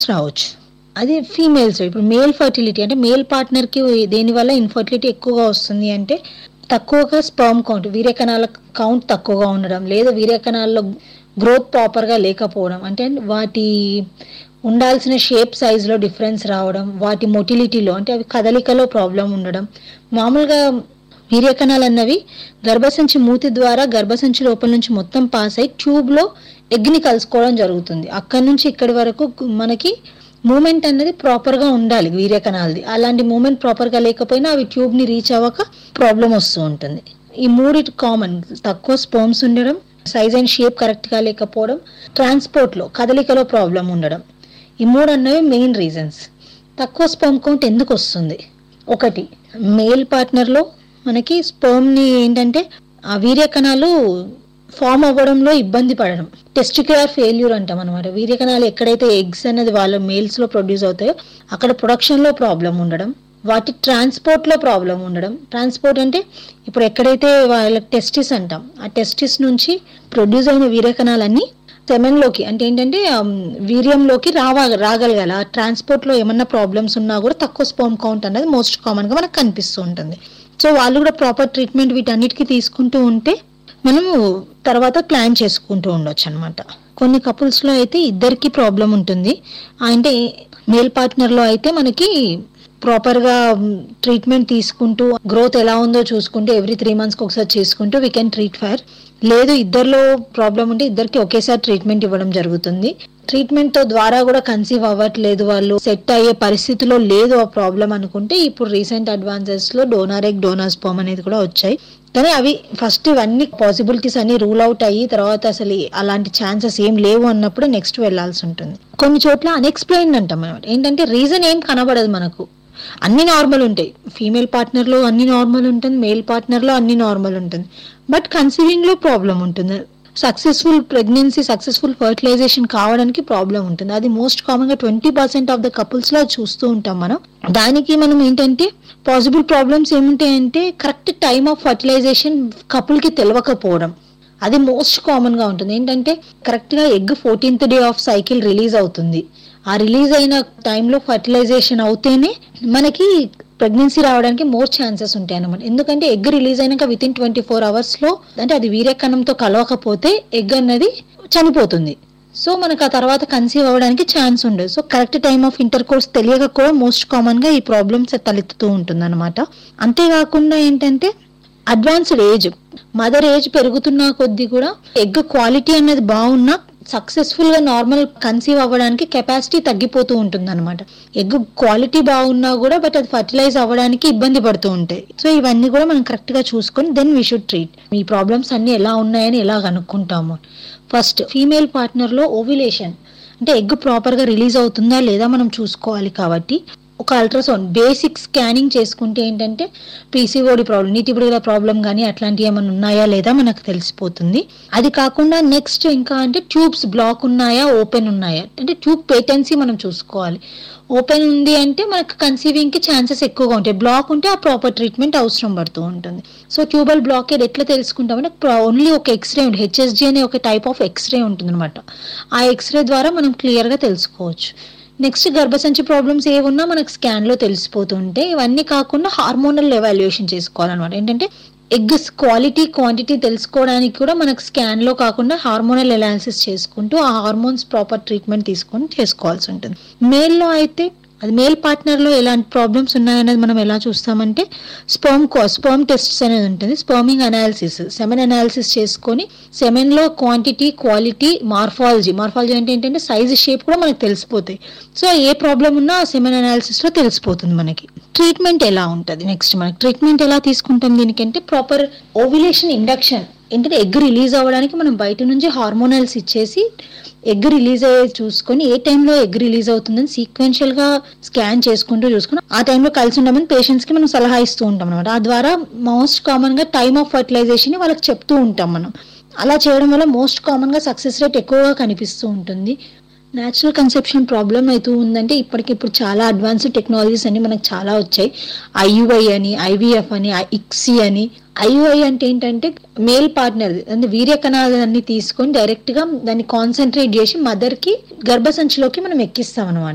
రావచ్చు అది ఫీమేల్స్ ఇప్పుడు మేల్ ఫర్టిలిటీ అంటే మేల్ పార్ట్నర్కి దేనివల్ల ఇన్ఫర్టిలిటీ ఎక్కువగా వస్తుంది అంటే తక్కువగా స్పర్మ్ కౌంట్ వీర్యకణాల కౌంట్ తక్కువగా ఉండడం లేదా వీర్యకణాల్లో గ్రోత్ ప్రాపర్గా లేకపోవడం అంటే వాటి ఉండాల్సిన షేప్ సైజులో డిఫరెన్స్ రావడం వాటి మొటిలిటీలో అంటే అవి కదలికలో ప్రాబ్లం ఉండడం మామూలుగా వీర్యకణాలు అన్నవి గర్భసంచి మూతి ద్వారా గర్భసంచి లోపల నుంచి మొత్తం పాస్ అయి ట్యూబ్లో ఎగ్ని కలుసుకోవడం జరుగుతుంది అక్కడి నుంచి ఇక్కడి వరకు మనకి మూమెంట్ అనేది ప్రాపర్గా ఉండాలి వీర్యకణాలది అలాంటి మూమెంట్ ప్రాపర్గా లేకపోయినా అవి ట్యూబ్ని రీచ్ అవ్వక ప్రాబ్లం వస్తూ ఉంటుంది ఈ మూడిటి కామన్ తక్కువ స్పోమ్స్ ఉండడం సైజ్ అండ్ షేప్ కరెక్ట్గా లేకపోవడం ట్రాన్స్పోర్ట్లో కదలికలో ప్రాబ్లం ఉండడం ఈ మూడు అన్నవి మెయిన్ రీజన్స్ తక్కువ స్పర్మ్ కౌంట్ ఎందుకు వస్తుంది ఒకటి మేల్ పార్ట్నర్లో మనకి స్పర్మ్ని ఏంటంటే ఆ వీర్యకణాలు ఫామ్ అవ్వడంలో ఇబ్బంది పడడం టెస్టిక్యులర్ ఫెయిల్యూర్ అంటాం అనమాట వీర్యకణాలు ఎక్కడైతే ఎగ్స్ అనేది వాళ్ళ మేల్స్లో ప్రొడ్యూస్ అవుతాయో అక్కడ ప్రొడక్షన్లో ప్రాబ్లం ఉండడం వాటి ట్రాన్స్పోర్ట్లో ప్రాబ్లం ఉండడం ట్రాన్స్పోర్ట్ అంటే ఇప్పుడు ఎక్కడైతే వాళ్ళ టెస్టిస్ అంటాం ఆ టెస్టిస్ నుంచి ప్రొడ్యూస్ అయిన వీర్యకణాలన్నీ సెమెన్లోకి అంటే ఏంటంటే ఆమ్, వీర్యంలోకి రావా రాగలగాలి ఆ ట్రాన్స్పోర్ట్లో ఏమన్నా ప్రాబ్లమ్స్ ఉన్నా కూడా తక్కువ స్పర్మ్ కౌంట్ అనేది మోస్ట్ కామన్గా మనకు కనిపిస్తూ ఉంటుంది సో వాళ్ళు కూడా ప్రాపర్ ట్రీట్మెంట్ వీటన్నిటికీ తీసుకుంటూ ఉంటే మనము తర్వాత ప్లాన్ చేసుకుంటూ ఉండొచ్చు అనమాట కొన్ని కపుల్స్లో అయితే ఇద్దరికి ప్రాబ్లం ఉంటుంది అంటే మేల్ పార్ట్నర్లో అయితే మనకి ప్రాపర్గా ట్రీట్మెంట్ తీసుకుంటూ గ్రోత్ ఎలా ఉందో చూసుకుంటూ ఎవ్రీ త్రీ మంత్స్కి ఒకసారి చేసుకుంటూ వీ కెన్ ట్రీట్ ఫైర్ లేదు ఇద్దరిలో ప్రాబ్లం ఉంటే ఇద్దరికి ఒకేసారి ట్రీట్మెంట్ ఇవ్వడం జరుగుతుంది ట్రీట్మెంట్ తో ద్వారా కూడా కన్సీవ్ అవ్వట్లేదు వాళ్ళు సెట్ అయ్యే పరిస్థితిలో లేదు ఆ ప్రాబ్లం అనుకుంటే ఇప్పుడు రీసెంట్ అడ్వాన్సెస్ లో డోనార్ ఎగ్ డోనార్ స్పోమ్ అనేది కూడా వచ్చాయి కానీ అవి ఫస్ట్ ఇవన్నీ పాసిబిలిటీస్ అన్ని రూల్ అవుట్ అయ్యి తర్వాత అసలు అలాంటి ఛాన్సెస్ ఏం లేవు అన్నప్పుడు నెక్స్ట్ వెళ్లాల్సి ఉంటుంది కొన్ని చోట్ల అన్ఎక్స్ప్లెయిన్ అంటాం అనమాట ఏంటంటే రీజన్ ఏం కనబడదు మనకు అన్ని నార్మల్ ఉంటాయి ఫీమేల్ పార్ట్నర్లో అన్ని నార్మల్ ఉంటుంది మేల్ పార్ట్నర్లో అన్ని నార్మల్ ఉంటుంది బట్ కన్సీవింగ్లో ప్రాబ్లం ఉంటుంది సక్సెస్ఫుల్ ప్రెగ్నెన్సీ సక్సెస్ఫుల్ ఫర్టిలైజేషన్ కావడానికి ప్రాబ్లం ఉంటుంది అది మోస్ట్ కామన్ గా twenty percent of the couples లో చూస్తూ ఉంటాం మనం దానికి మనం ఏంటంటే పాసిబుల్ ప్రాబ్లమ్స్ ఏముంటాయంటే correct time of fertilisation couple కి తెలియకపోవడం అది మోస్ట్ కామన్ గా ఉంటుంది ఏంటంటే కరెక్ట్ గా egg fourteenth day of cycle release అవుతుంది ఆ రిలీజ్ అయిన టైంలో ఫర్టిలైజేషన్ అవుతేనే మనకి ప్రెగ్నెన్సీ రావడానికి మోర్ ఛాన్సెస్ ఉంటాయి అన్నమాట ఎందుకంటే ఎగ్ రిలీజ్ అయినాక within twenty four hours లో అంటే అది వీర్యకణంతో కలవకపోతే ఎగ్ అన్నది చనిపోతుంది సో మనకు ఆ తర్వాత కన్సీవ్ అవ్వడానికి ఛాన్స్ ఉండదు so correct time of intercourse తెలియక కూడా మోస్ట్ కామన్ గా ఈ ప్రాబ్లమ్స్ తలెత్తుతూ ఉంటుంది అనమాట అంతేకాకుండా ఏంటంటే అడ్వాన్స్డ్ ఏజ్ మదర్ ఏజ్ పెరుగుతున్న కొద్దీ కూడా ఎగ్ క్వాలిటీ అనేది బాగున్నా సక్సెస్ఫుల్ గా నార్మల్ కన్సీవ్ అవ్వడానికి కెపాసిటీ తగ్గిపోతూ ఉంటుంది అనమాట ఎగ్ క్వాలిటీ బాగున్నా కూడా బట్ అది ఫర్టిలైజ్ అవ్వడానికి ఇబ్బంది పడుతూ ఉంటాయి సో ఇవన్నీ కూడా మనం కరెక్ట్ గా చూసుకొని దెన్ వీ షుడ్ ట్రీట్ ఈ ప్రాబ్లమ్స్ అన్ని ఎలా ఉన్నాయని ఎలా కనుక్కుంటాము ఫస్ట్ ఫీమేల్ పార్ట్నర్ లో ఓవిలేషన్ అంటే ఎగ్ ప్రాపర్ గా రిలీజ్ అవుతుందా లేదా మనం చూసుకోవాలి కాబట్టి ఒక అల్ట్రాసౌండ్ బేసిక్ స్కానింగ్ చేసుకుంటే ఏంటంటే పీసీఓడి ప్రాబ్లం నీటిబుడిల ప్రాబ్లం కానీ అట్లాంటివి ఏమైనా ఉన్నాయా లేదా మనకు తెలిసిపోతుంది అది కాకుండా నెక్స్ట్ ఇంకా అంటే ట్యూబ్స్ బ్లాక్ ఉన్నాయా ఓపెన్ ఉన్నాయా అంటే ట్యూబ్ పేటెన్సీ మనం చూసుకోవాలి ఓపెన్ ఉంది అంటే మనకు కన్సీవింగ్ కి ఛాన్సెస్ ఎక్కువగా ఉంటాయి బ్లాక్ ఉంటే ఆ ప్రాపర్ ట్రీట్మెంట్ అవసరం పడుతూ ఉంటుంది సో ట్యూబల్ బ్లాకేడ్ ఎట్లా తెలుసుకుంటామంటే ఓన్లీ ఒక ఎక్స్రే ఉంటుంది హెచ్ఎస్జి అనే ఒక టైప్ ఆఫ్ ఎక్స్రే ఉంటుంది అనమాట ఆ ఎక్స్రే ద్వారా మనం క్లియర్ గా తెలుసుకోవచ్చు నెక్స్ట్ గర్భసంచి ప్రాబ్లమ్స్ ఏమున్నా మనకు స్కాన్ లో తెలిసిపోతుంటే ఇవన్నీ కాకుండా హార్మోనల్ ఎవాల్యుయేషన్ చేసుకోవాలన్నమాట ఏంటంటే ఎగ్స్ క్వాలిటీ క్వాంటిటీ తెలుసుకోవడానికి కూడా మనకు స్కాన్ లో కాకుండా హార్మోనల్ ఎనాలిసిస్ చేసుకుంటూ ఆ హార్మోన్స్ ప్రాపర్ ట్రీట్మెంట్ తీసుకొని చేసుకోవాల్సి ఉంటుంది మేల్ లో అయితే అది మేల్ పార్ట్నర్ లో ఎలాంటి ప్రాబ్లమ్స్ ఉన్నాయనేది మనం ఎలా చూస్తామంటే స్పర్మ్ స్పర్మ్ టెస్ట్స్ అనేది ఉంటుంది స్పర్మింగ్ అనాలిసిస్ సెమెన్ అనాలిసిస్ చేసుకొని సెమెన్ లో క్వాంటిటీ క్వాలిటీ మార్ఫాలజీ మార్ఫాలజీ అంటే ఏంటంటే సైజ్ షేప్ కూడా మనకు తెలిసిపోతాయి సో ఏ ప్రాబ్లం ఉన్నా ఆ సెమెన్ అనాలిసిస్ లో తెలిసిపోతుంది మనకి ట్రీట్మెంట్ ఎలా ఉంటుంది నెక్స్ట్ మనకి ట్రీట్మెంట్ ఎలా తీసుకుంటాం దీనికంటే ప్రాపర్ ఓవిలేషన్ ఇండక్షన్ ఏంటంటే ఎగ్ రిలీజ్ అవ్వడానికి మనం బయట నుంచి హార్మోనల్స్ ఇచ్చేసి ఎగ్ రిలీజ్ అయ్యే చూసుకొని ఏ టైంలో ఎగ్ రిలీజ్ అవుతుందని సీక్వెన్షియల్ గా స్కాన్ చేసుకుంటూ చూసుకుని ఆ టైంలో కలిసి ఉండమని పేషెంట్స్ కి మనం సలహా ఇస్తూ ఉంటాం అనమాట ఆ ద్వారా మోస్ట్ కామన్ గా టైమ్ ఆఫ్ ఫర్టిలైజేషన్ వాళ్ళకి చెప్తూ ఉంటాం మనం అలా చేయడం వల్ల మోస్ట్ కామన్ గా సక్సెస్ రేట్ ఎక్కువగా కనిపిస్తూ ఉంటుంది న్యాచురల్ కన్సెప్షన్ ప్రాబ్లం అవుతూ ఉందంటే ఇప్పటికిప్పుడు చాలా అడ్వాన్స్డ్ టెక్నాలజీస్ అన్ని మనకు చాలా వచ్చాయి ఐయుఐ అని ఐవీఎఫ్ అని ఇక్సీ అని ఐయుఐ అంటే ఏంటంటే మేల్ పార్ట్నర్ అంటే వీర్య కణాలన్నీ తీసుకొని డైరెక్ట్ గా దాన్ని కాన్సన్ట్రేట్ చేసి మదర్ కి గర్భసంచిలోకి మనం ఎక్కిస్తాం అనమాట